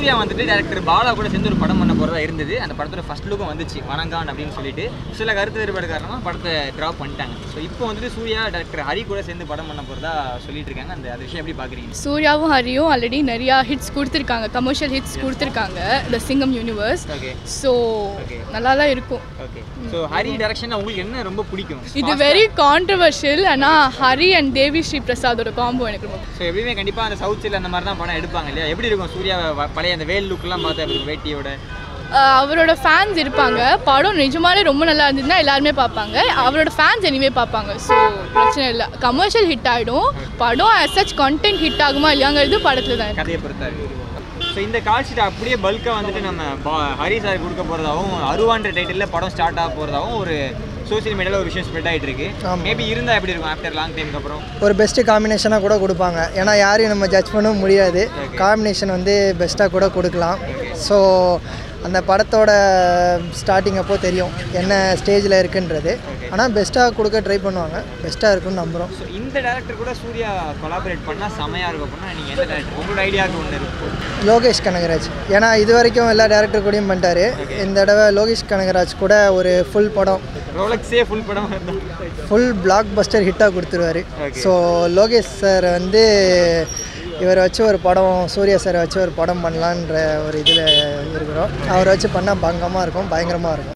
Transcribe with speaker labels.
Speaker 1: சூர்யா வந்துட்டு டேரக்டர் பாலா கூட சேர்ந்து ஒரு படம் பண்ண போகிறதா இருந்தது அந்த படத்தோட ஃபர்ஸ்ட் லுக்கும் வந்துச்சு வணங்கான் அப்படின்னு சொல்லிட்டு சில கருத்து வேறுபாடு காரணமாக படத்தை ட்ராப் பண்ணிட்டாங்க ஸோ இப்போ வந்துட்டு சூர்யா டேரக்டர் ஹரி கூட சேர்ந்து படம் பண்ண போகிறதா சொல்லிட்டு இருக்காங்க அந்த அந்த விஷயம் எப்படி பார்க்குறீங்க
Speaker 2: சூர்யாவும் ஹரியும் ஆல்ரெடி நிறையா ஹிட்ஸ் கொடுத்துருக்காங்க கமர்ஷியல் ஹிட்ஸ் கொடுத்துருக்காங்க த சிங்கம் யூனிவர்ஸ்
Speaker 1: ஓகே
Speaker 2: ஸோ
Speaker 1: Okay.
Speaker 2: நல்லா தான் இருக்கும்
Speaker 1: ஓகே ஸோ ஹரி டைரக்ஷன் உங்களுக்கு என்ன ரொம்ப பிடிக்கும்
Speaker 2: இது வெரி கான்ட்ரவர்ஷியல் ஆனால் ஹரி அண்ட் தேவி ஸ்ரீ பிரசாதோட காம்போ எனக்கு ரொம்ப
Speaker 1: ஸோ எப்பயுமே கண்டிப்பாக அந்த சவுத் சைடில் அந்த மாதிரி தான் படம் எடுப்பாங்க இல்லையா எப்படி இருக்கும் சூர்யா வ- பழைய அந்த வேல் லுக்லாம் பார்த்தா எப்படி இருக்கும் வேட்டியோட
Speaker 2: ஆஹ் அவரோட ஃபேன்ஸ் இருப்பாங்க படம் நிஜமாலே ரொம்ப நல்லா இருந்ததுன்னா எல்லாருமே பார்ப்பாங்க அவரோட ஃபேன்ஸ் எனிவே பார்ப்பாங்க ஸோ பிரச்சனை இல்லை கமர்ஷியல் ஹிட் ஆகிடும் படம் as such content ஹிட் ஆகுமா இல்லையாங்கிறது படத்தில் தான் இருக்கு.
Speaker 1: கதையை பொறுத்தாரு ஸோ இந்த கால் ஷீட் அப்படியே பல்காக வந்துட்டு நம்ம பா- ஹரி சார் கொடுக்க போகிறதாவும் அருவான்ற டைட்டிலில் படம் ஸ்டார்ட் ஆக போகிறதாவும் ஒரு சோஷியல் மீடியாவில் ஒரு விஷயம் ஸ்ப்ரெட் ஆகிட்டு இருக்கு மேபி இருந்தால் எப்படி இருக்கும் ஆஃப்டர் லாங் டைமுக்கு அப்புறம்
Speaker 3: ஒரு பெஸ்ட்டு காம்பினேஷனாக கூட கொடுப்பாங்க ஏன்னா யாரையும் நம்ம ஜட்ஜ் பண்ணவும் முடியாது காம்பினேஷன் வந்து பெஸ்ட்டாக கூட கொடுக்கலாம் ஸோ அந்த படத்தோட ஸ்டார்டிங் அப்போ தெரியும் என்ன ஸ்டேஜில் இருக்குன்றது ஆனால் பெஸ்ட்டாக கொடுக்க ட்ரை பண்ணுவாங்க பெஸ்ட்டாக இருக்கும்னு நம்புகிறோம்
Speaker 1: ஸோ இந்த டேரக்டர் கூட சூர்யா கொலாபரேட் பண்ணால் செமையாக இருக்கும் அப்படின்னா நீங்கள் எந்த டேரக்டர் உங்களோட ஐடியாவுக்கு ஒன்று இருக்கும்
Speaker 3: லோகேஷ் கனகராஜ் ஏன்னா இது வரைக்கும் எல்லா டேரக்டர் கூடயும் பண்ணிட்டாரு இந்த தடவை லோகேஷ் கனகராஜ் கூட ஒரு ஃபுல் படம்
Speaker 1: ரோலக்ஸே ஃபுல் படம் இருந்தால்
Speaker 3: ஃபுல் பிளாக் பஸ்டர் ஹிட்டாக கொடுத்துருவாரு ஸோ லோகேஷ் சார் வந்து இவரை வச்சு ஒரு படம் சூர்யா சாரை வச்சு ஒரு படம் பண்ணலான்ற ஒரு இதில் இருக்கிறோம் அவரை வச்சு பண்ணால் பங்கமாக இருக்கும் பயங்கரமாக இருக்கும்